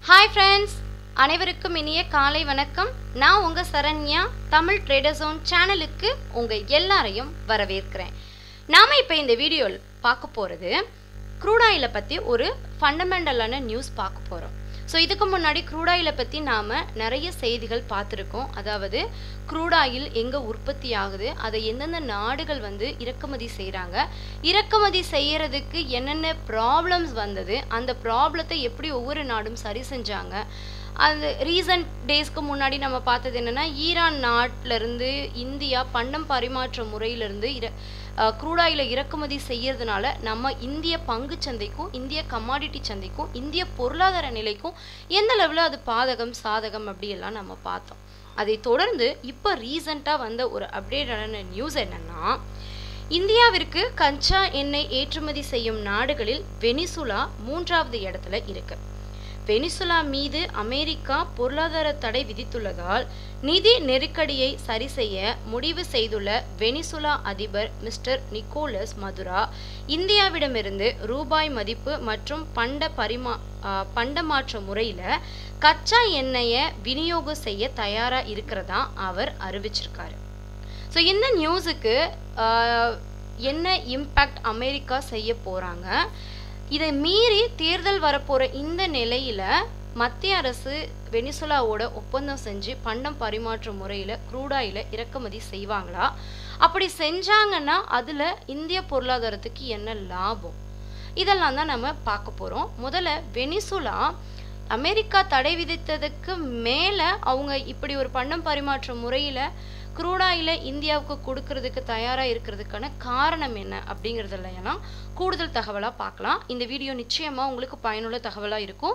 hi friends அனைவருக்கும் இனிய காலை வணக்கம் நான் உங்க சரண்யா தமிழ் ட்ரேடர் ஜோன் சேனலுக்கு உங்க எல்லாரையும் வரவேற்கிறேன் நாம இப்போ இந்த வீடியோவில் பார்க்க போகிறது க்ரூட் ஆயிலை பற்றி ஒரு ஃபண்டமெண்டலான நியூஸ் பார்க்க போகிறோம் ஸோ இதுக்கு முன்னாடி க்ரூட் ஆயிலை பற்றி நாம் நிறைய செய்திகள் பார்த்துருக்கோம் அதாவது க்ரூட் ஆயில் எங்கே உற்பத்தி ஆகுது அதை எந்தெந்த நாடுகள் வந்து இறக்குமதி செய்கிறாங்க இறக்குமதி செய்யறதுக்கு என்னென்ன ப்ராப்ளம்ஸ் வந்தது அந்த ப்ராப்ளத்தை எப்படி ஒவ்வொரு நாடும் சரி செஞ்சாங்க அந்த ரீசன்ட் டேஸ்க்கு முன்னாடி நம்ம பார்த்தது என்னென்னா ஈரான் நாட்டிலேருந்து இந்தியா பண்டம் பரிமாற்ற முறையிலிருந்து இர க்ரூடாயில் இறக்குமதி செய்யறதுனால நம்ம இந்திய பங்கு சந்தைக்கும் இந்திய கமாடிட்டி சந்தைக்கும் இந்திய பொருளாதார நிலைக்கும் எந்த லெவலில் அது பாதகம் சாதகம் அப்படியெல்லாம் நம்ம பார்த்தோம் அதை தொடர்ந்து இப்போ ரீசண்டாக வந்த ஒரு அப்டேட்டான நியூஸ் என்னன்னா இந்தியாவிற்கு கச்சா எண்ணெய் ஏற்றுமதி செய்யும் நாடுகளில் வெனிசுலா மூன்றாவது இடத்துல இருக்கு வெனிசுலா மீது அமெரிக்கா பொருளாதார தடை விதித்துள்ளதால் நிதி நெருக்கடியை சரி செய்ய முடிவு செய்துள்ள வெனிசுலா அதிபர் மிஸ்டர் நிக்கோலஸ் மதுரா இந்தியாவிடமிருந்து ரூபாய் மதிப்பு மற்றும் பண்ட பரிமா பண்டமாற்ற முறையில் கச்சா எண்ணெயை விநியோகம் செய்ய தயாராக இருக்கிறதா அவர் அறிவிச்சிருக்காரு ஸோ இந்த நியூஸுக்கு என்ன இம்பேக்ட் அமெரிக்கா செய்ய போகிறாங்க இதை மீறி தேர்தல் வரப்போகிற இந்த நிலையில் மத்திய அரசு வெனிசுலாவோட ஒப்பந்தம் செஞ்சு பண்டம் பரிமாற்ற முறையில் க்ரூடாயில் இறக்குமதி செய்வாங்களா அப்படி செஞ்சாங்கன்னா அதில் இந்திய பொருளாதாரத்துக்கு என்ன லாபம் இதெல்லாம் தான் நம்ம பார்க்க போகிறோம் முதல்ல வெனிசுலா அமெரிக்கா தடை விதித்ததுக்கு மேலே அவங்க இப்படி ஒரு பண்டம் பரிமாற்ற முறையில் க்ரூடாயில் இந்தியாவுக்கு கொடுக்கறதுக்கு தயாராக இருக்கிறதுக்கான காரணம் என்ன அப்படிங்கிறதுல எல்லாம் கூடுதல் தகவலாக பார்க்கலாம் இந்த வீடியோ நிச்சயமாக உங்களுக்கு பயனுள்ள தகவலாக இருக்கும்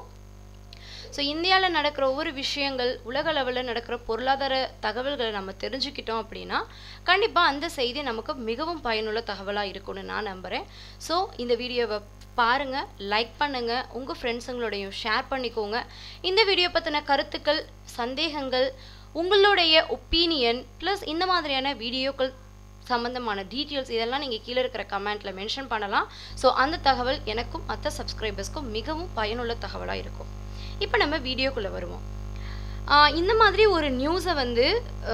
ஸோ இந்தியாவில் நடக்கிற ஒவ்வொரு விஷயங்கள் உலக லெவலில் நடக்கிற பொருளாதார தகவல்களை நம்ம தெரிஞ்சுக்கிட்டோம் அப்படின்னா கண்டிப்பாக அந்த செய்தி நமக்கு மிகவும் பயனுள்ள தகவலாக இருக்கும்னு நான் நம்புகிறேன் ஸோ இந்த வீடியோவை பாருங்கள் லைக் பண்ணுங்கள் உங்கள் ஃப்ரெண்ட்ஸுங்களோடையும் ஷேர் பண்ணிக்கோங்க இந்த வீடியோ பற்றின கருத்துக்கள் சந்தேகங்கள் உங்களுடைய ஒப்பீனியன் ப்ளஸ் இந்த மாதிரியான வீடியோக்கள் சம்மந்தமான டீட்டெயில்ஸ் இதெல்லாம் நீங்கள் கீழே இருக்கிற கமெண்ட்டில் மென்ஷன் பண்ணலாம் ஸோ அந்த தகவல் எனக்கும் மற்ற சப்ஸ்கிரைபர்ஸ்க்கும் மிகவும் பயனுள்ள தகவலாக இருக்கும் இப்போ நம்ம வீடியோக்குள்ளே வருவோம் இந்த மாதிரி ஒரு நியூஸை வந்து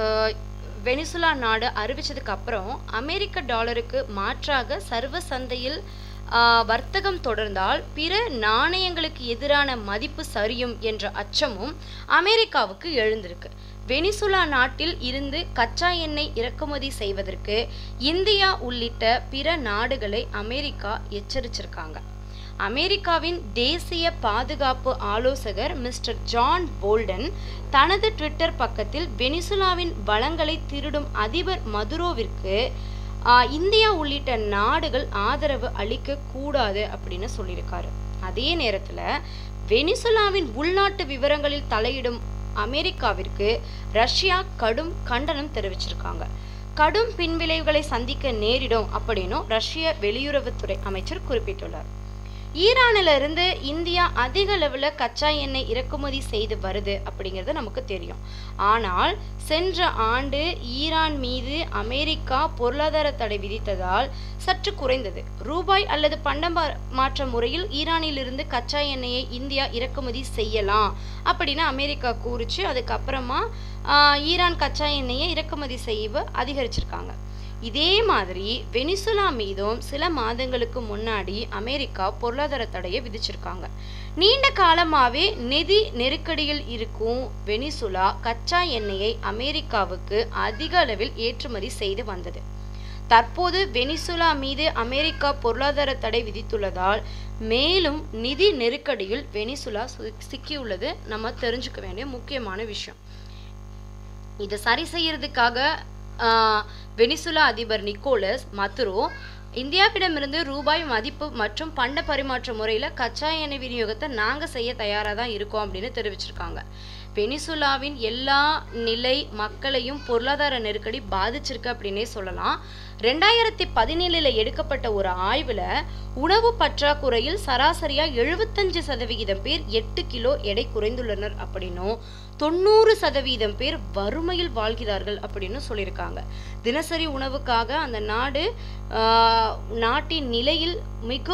வெனிசுலா நாடு அறிவிச்சதுக்கு அப்புறம் அமெரிக்க டாலருக்கு மாற்றாக சர்வ சந்தையில் வர்த்தகம் தொடர்ந்தால் பிற நாணயங்களுக்கு எதிரான மதிப்பு சரியும் என்ற அச்சமும் அமெரிக்காவுக்கு எழுந்திருக்கு வெனிசுலா நாட்டில் இருந்து கச்சா எண்ணெய் இறக்குமதி செய்வதற்கு இந்தியா உள்ளிட்ட பிற நாடுகளை அமெரிக்கா எச்சரிச்சிருக்காங்க அமெரிக்காவின் தேசிய பாதுகாப்பு ஆலோசகர் மிஸ்டர் ஜான் போல்டன் தனது ட்விட்டர் பக்கத்தில் வெனிசுலாவின் வளங்களை திருடும் அதிபர் மதுரோவிற்கு இந்தியா உள்ளிட்ட நாடுகள் ஆதரவு அளிக்க கூடாது அப்படின்னு சொல்லியிருக்காரு அதே நேரத்தில் வெனிசுலாவின் உள்நாட்டு விவரங்களில் தலையிடும் அமெரிக்காவிற்கு ரஷ்யா கடும் கண்டனம் தெரிவிச்சிருக்காங்க கடும் பின்விளைவுகளை சந்திக்க நேரிடும் அப்படின்னும் ரஷ்ய வெளியுறவுத்துறை அமைச்சர் குறிப்பிட்டுள்ளார் ஈரானில் இருந்து இந்தியா அதிக அளவில் கச்சா எண்ணெய் இறக்குமதி செய்து வருது அப்படிங்கிறது நமக்கு தெரியும் ஆனால் சென்ற ஆண்டு ஈரான் மீது அமெரிக்கா பொருளாதார தடை விதித்ததால் சற்று குறைந்தது ரூபாய் அல்லது பண்டம் மாற்ற முறையில் ஈரானிலிருந்து கச்சா எண்ணெயை இந்தியா இறக்குமதி செய்யலாம் அப்படின்னு அமெரிக்கா கூறிச்சு அதுக்கப்புறமா ஈரான் கச்சா எண்ணெயை இறக்குமதி செய்ய அதிகரிச்சிருக்காங்க இதே மாதிரி வெனிசுலா மீதும் சில மாதங்களுக்கு முன்னாடி அமெரிக்கா பொருளாதார தடையை விதிச்சிருக்காங்க நீண்ட காலமாகவே நிதி நெருக்கடியில் இருக்கும் வெனிசுலா கச்சா எண்ணெயை அமெரிக்காவுக்கு அதிக அளவில் ஏற்றுமதி செய்து வந்தது தற்போது வெனிசுலா மீது அமெரிக்கா பொருளாதார தடை விதித்துள்ளதால் மேலும் நிதி நெருக்கடியில் வெனிசுலா சிக்கியுள்ளது நம்ம தெரிஞ்சுக்க வேண்டிய முக்கியமான விஷயம் இதை சரி செய்யறதுக்காக வெனிசுலா அதிபர் நிக்கோலஸ் மதுரோ இந்தியாவிடமிருந்து ரூபாய் மதிப்பு மற்றும் பண்ட பரிமாற்ற முறையில் கச்சா எண்ணெய் விநியோகத்தை நாங்கள் செய்ய தயாராக தான் இருக்கோம் அப்படின்னு தெரிவிச்சிருக்காங்க வெனிசுலாவின் எல்லா நிலை மக்களையும் பொருளாதார நெருக்கடி பாதிச்சிருக்கு அப்படின்னே சொல்லலாம் ரெண்டாயிரத்தி பதினேழில் எடுக்கப்பட்ட ஒரு ஆய்வில் உணவு பற்றாக்குறையில் சராசரியாக எழுபத்தஞ்சு சதவிகிதம் பேர் எட்டு கிலோ எடை குறைந்துள்ளனர் அப்படின்னும் தொண்ணூறு சதவீதம் பேர் வறுமையில் வாழ்கிறார்கள் அப்படின்னு சொல்லியிருக்காங்க தினசரி உணவுக்காக அந்த நாடு நாட்டின் நிலையில் மிகவும்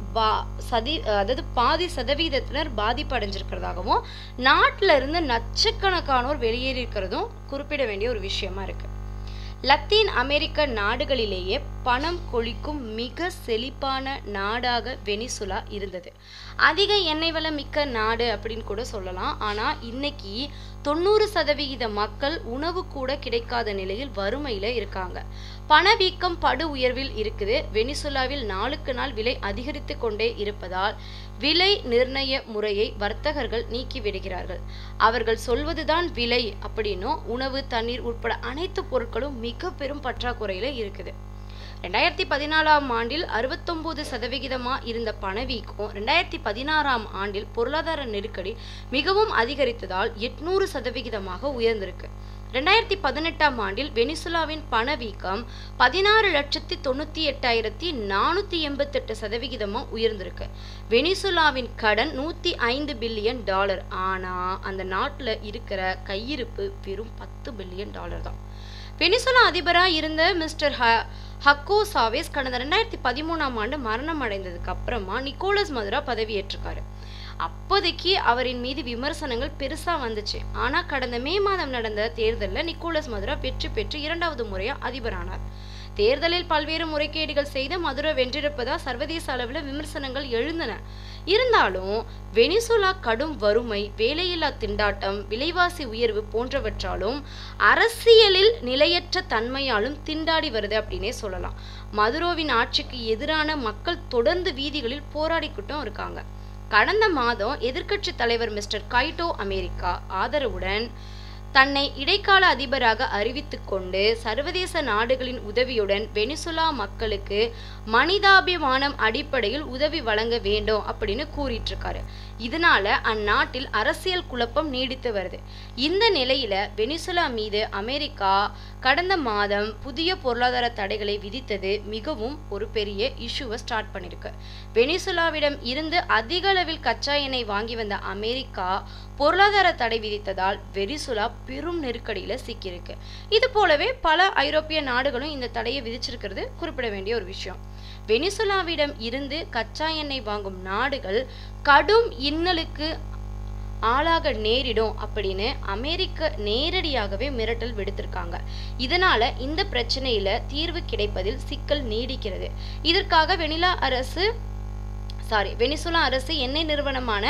பா சதி அதாவது பாதி சதவீதத்தினர் பாதிப்பு அடைஞ்சிருக்கிறதாகவும் நாட்டில் இருந்து லட்சக்கணக்கானோர் வெளியேறி இருக்கிறதும் குறிப்பிட வேண்டிய ஒரு விஷயமா இருக்கு லத்தீன் அமெரிக்க நாடுகளிலேயே பணம் கொழிக்கும் மிக செழிப்பான நாடாக வெனிசுலா இருந்தது அதிக எண்ணெய் வளம் மிக்க நாடு அப்படின்னு கூட சொல்லலாம் ஆனால் இன்னைக்கு தொண்ணூறு சதவிகித மக்கள் உணவு கூட கிடைக்காத நிலையில் வறுமையில இருக்காங்க பணவீக்கம் படு உயர்வில் இருக்குது வெனிசுலாவில் நாளுக்கு நாள் விலை அதிகரித்து கொண்டே இருப்பதால் விலை நிர்ணய முறையை வர்த்தகர்கள் நீக்கி விடுகிறார்கள் அவர்கள் சொல்வதுதான் விலை அப்படின்னும் உணவு தண்ணீர் உட்பட அனைத்து பொருட்களும் மிக பெரும் பற்றாக்குறையில இருக்குது ரெண்டாயிரத்தி பதினாலாம் ஆண்டில் அறுபத்தொன்பது சதவிகிதமா இருந்த பணவீக்கம் ரெண்டாயிரத்தி பதினாறாம் ஆண்டில் பொருளாதார நெருக்கடி மிகவும் அதிகரித்ததால் எட்நூறு சதவிகிதமாக உயர்ந்திருக்கு ரெண்டாயிரத்தி பதினெட்டாம் ஆண்டில் வெனிசுலாவின் பணவீக்கம் பதினாறு லட்சத்தி தொண்ணூத்தி எட்டாயிரத்தி நானூத்தி எண்பத்தெட்டு சதவிகிதமா உயர்ந்திருக்கு வெனிசுலாவின் கடன் நூத்தி ஐந்து பில்லியன் டாலர் ஆனா அந்த நாட்டுல இருக்கிற கையிருப்பு வெறும் பத்து பில்லியன் டாலர் தான் வெனிசுலா அதிபராக இருந்த மிஸ்டர் ஹ ஹக்கோ சாவேஸ் கடந்த ரெண்டாயிரத்தி பதிமூணாம் ஆண்டு மரணம் அடைந்ததுக்கு அப்புறமா நிக்கோலஸ் மதுரா பதவியேற்றிருக்காரு அப்போதைக்கு அவரின் மீது விமர்சனங்கள் பெருசா வந்துச்சு ஆனா கடந்த மே மாதம் நடந்த தேர்தலில் நிக்கோலஸ் மதுரா வெற்றி பெற்று இரண்டாவது முறையா அதிபரானார் தேர்தலில் பல்வேறு முறைகேடுகள் செய்து மதுரை வென்றிருப்பதா சர்வதேச அளவில் விமர்சனங்கள் எழுந்தன இருந்தாலும் வெனிசுலா கடும் வறுமை வேலையில்லா திண்டாட்டம் விலைவாசி உயர்வு போன்றவற்றாலும் அரசியலில் நிலையற்ற தன்மையாலும் திண்டாடி வருது அப்படின்னே சொல்லலாம் மதுரோவின் ஆட்சிக்கு எதிரான மக்கள் தொடர்ந்து வீதிகளில் போராடிக்கிட்டும் இருக்காங்க கடந்த மாதம் எதிர்க்கட்சி தலைவர் மிஸ்டர் கைட்டோ அமெரிக்கா ஆதரவுடன் தன்னை இடைக்கால அதிபராக அறிவித்துக் கொண்டு சர்வதேச நாடுகளின் உதவியுடன் வெனிசுலா மக்களுக்கு மனிதாபிமானம் அடிப்படையில் உதவி வழங்க வேண்டும் அப்படின்னு கூறிட்டு இருக்காரு இதனால அந்நாட்டில் அரசியல் குழப்பம் நீடித்து வருது இந்த நிலையில வெனிசுலா மீது அமெரிக்கா கடந்த மாதம் புதிய பொருளாதார தடைகளை விதித்தது மிகவும் ஒரு பெரிய இஷ்யூவை ஸ்டார்ட் பண்ணிருக்கு வெனிசுலாவிடம் இருந்து அதிக அளவில் கச்சா எண்ணெய் வாங்கி வந்த அமெரிக்கா பொருளாதார தடை விதித்ததால் வெனிசுலா பெரும் நெருக்கடியில சிக்கியிருக்கு இது போலவே பல ஐரோப்பிய நாடுகளும் இந்த தடையை விதிச்சிருக்கிறது குறிப்பிட வேண்டிய ஒரு விஷயம் வெனிசுலாவிடம் இருந்து கச்சா எண்ணெய் வாங்கும் நாடுகள் கடும் இன்னலுக்கு ஆளாக நேரிடும் அப்படின்னு அமெரிக்க நேரடியாகவே மிரட்டல் விடுத்திருக்காங்க இதனால இந்த பிரச்சனையில தீர்வு கிடைப்பதில் சிக்கல் நீடிக்கிறது இதற்காக வெனிலா அரசு சாரி வெனிசுலா அரசு எண்ணெய் நிறுவனமான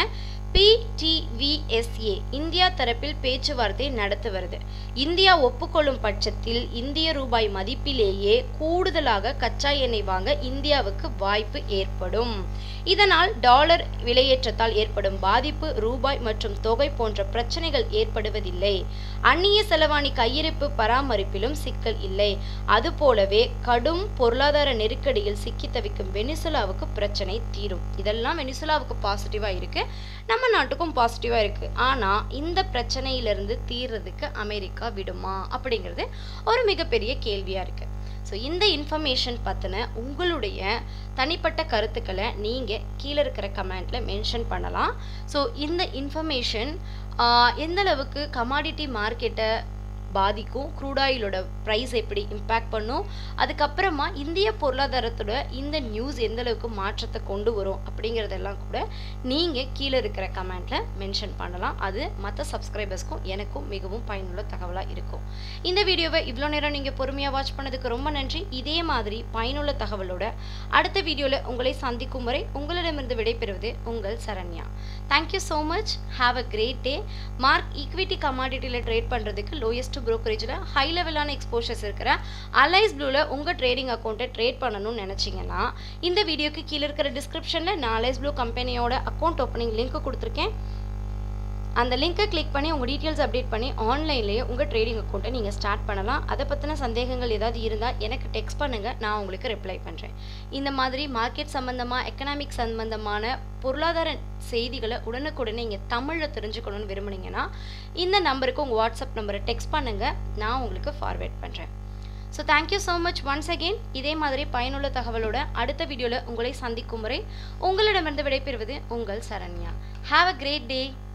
பிடிவிஎஸ்ஏ இந்தியா தரப்பில் பேச்சுவார்த்தை நடத்தி வருது இந்தியா ஒப்புக்கொள்ளும் பட்சத்தில் இந்திய ரூபாய் மதிப்பிலேயே கூடுதலாக கச்சா எண்ணெய் வாங்க இந்தியாவுக்கு வாய்ப்பு ஏற்படும் இதனால் டாலர் விலையேற்றத்தால் ஏற்படும் பாதிப்பு ரூபாய் மற்றும் தொகை போன்ற பிரச்சனைகள் ஏற்படுவதில்லை அந்நிய செலவாணி கையிருப்பு பராமரிப்பிலும் சிக்கல் இல்லை அதுபோலவே கடும் பொருளாதார நெருக்கடியில் சிக்கி தவிக்கும் வெனிசுலாவுக்கு பிரச்சனை தீரும் இதெல்லாம் வெனிசுலாவுக்கு பாசிட்டிவா இருக்கு நம்ம நாட்டுக்கும் பாசிட்டிவா இருக்கு ஆனா இந்த பிரச்சனையிலிருந்து தீர்றதுக்கு அமெரிக்கா விடுமா அப்படிங்கிறது ஒரு மிகப்பெரிய கேள்வியா இருக்கு ஸோ இந்த இன்ஃபர்மேஷன் பற்றின உங்களுடைய தனிப்பட்ட கருத்துக்களை நீங்கள் கீழே இருக்கிற கமெண்ட்டில் மென்ஷன் பண்ணலாம் ஸோ இந்த இன்ஃபர்மேஷன் எந்த அளவுக்கு கமாடிட்டி மார்க்கெட்டை பாதிக்கும் க்ரூட் ஆயிலோட ப்ரைஸ் எப்படி இம்பேக்ட் பண்ணும் அதுக்கப்புறமா இந்திய பொருளாதாரத்தோட இந்த நியூஸ் எந்த அளவுக்கு மாற்றத்தை கொண்டு வரும் அப்படிங்கிறதெல்லாம் கூட நீங்கள் கீழே இருக்கிற கமெண்ட்டில் மென்ஷன் பண்ணலாம் அது மற்ற சப்ஸ்கிரைபர்ஸ்க்கும் எனக்கும் மிகவும் பயனுள்ள தகவலாக இருக்கும் இந்த வீடியோவை இவ்வளோ நேரம் நீங்கள் பொறுமையாக வாட்ச் பண்ணதுக்கு ரொம்ப நன்றி இதே மாதிரி பயனுள்ள தகவலோட அடுத்த வீடியோவில் உங்களை சந்திக்கும் வரை உங்களிடமிருந்து விடைபெறுவது உங்கள் Saranya thank you so much have a great day mark equity கமாடிட்டியில் ட்ரேட் பண்ணுறதுக்கு லோயஸ்ட் ப்ரோக்கரேஜில் ஹை லெவலான எக்ஸ்போஷர்ஸ் இருக்கிற அலைஸ் ப்ளூவில் உங்கள் ட்ரேடிங் அக்கௌண்ட்டை ட்ரேட் பண்ணணும்னு நினச்சிங்கன்னா இந்த வீடியோக்கு கீழே இருக்கிற டிஸ்கிரிப்ஷனில் நான் அலைஸ் ப்ளூ கம்பெனியோட அக்கௌண்ட் ஓப்பனிங் லிங்க் கொடுத்துருக்கேன் அந்த லிங்கை கிளிக் பண்ணி உங்கள் டீட்டெயில்ஸ் அப்டேட் பண்ணி ஆன்லைன்லேயே உங்கள் ட்ரேடிங் அக்கௌண்ட்டை நீங்கள் ஸ்டார்ட் பண்ணலாம் அதை பற்றின சந்தேகங்கள் ஏதாவது இருந்தால் எனக்கு டெக்ஸ்ட் பண்ணுங்கள் நான் உங்களுக்கு ரிப்ளை பண்ணுறேன் இந்த மாதிரி மார்க்கெட் சம்மந்தமாக எக்கனாமிக் சம்மந்தமான பொருளாதார செய்திகளை உடனுக்குடனே நீங்கள் தமிழில் தெரிஞ்சுக்கணும்னு விரும்புனீங்கன்னா இந்த நம்பருக்கு உங்கள் வாட்ஸ்அப் நம்பரை டெக்ஸ்ட் பண்ணுங்கள் நான் உங்களுக்கு ஃபார்வேர்ட் பண்ணுறேன் so thank you so much once again இதே மாதிரி பயனுள்ள தகவலோட அடுத்த வீடியோவில் உங்களை சந்திக்கும் வரை உங்களிடமிருந்து விடைபெறுவது உங்கள் Saranya have a great day